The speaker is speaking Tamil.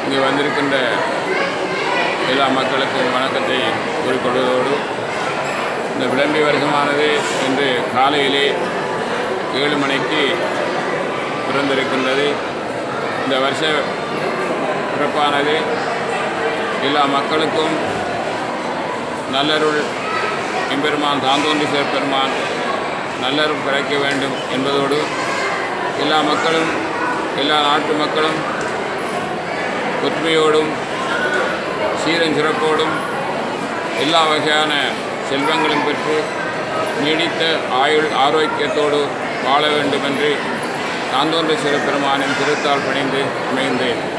இங்கு வந்திருக்கின்ற எல்லா மக்களுக்கும் வணக்கத்தை கூறிக்கொள்வதோடு இந்த விளம்பி வருஷமானது இன்று காலையிலே ஏழு மணிக்கு பிறந்திருக்கின்றது இந்த வருஷ பிறப்பானது எல்லா மக்களுக்கும் நல்லருள் எம்பெருமான் தாந்தோன்றி பெருமான் நல்லருள் கிடைக்க வேண்டும் என்பதோடு எல்லா மக்களும் எல்லா நாட்டு மக்களும் ஒற்றுமையோடும் சீரன் சிறப்போடும் எல்லா வகையான செல்வங்களும் பெற்று நீடித்த ஆயுள் ஆரோக்கியத்தோடு வாழ வேண்டும் என்று தாந்தோன்ற சிறப்பெருமானின் திருத்தால் பணிந்து அமைந்தேன்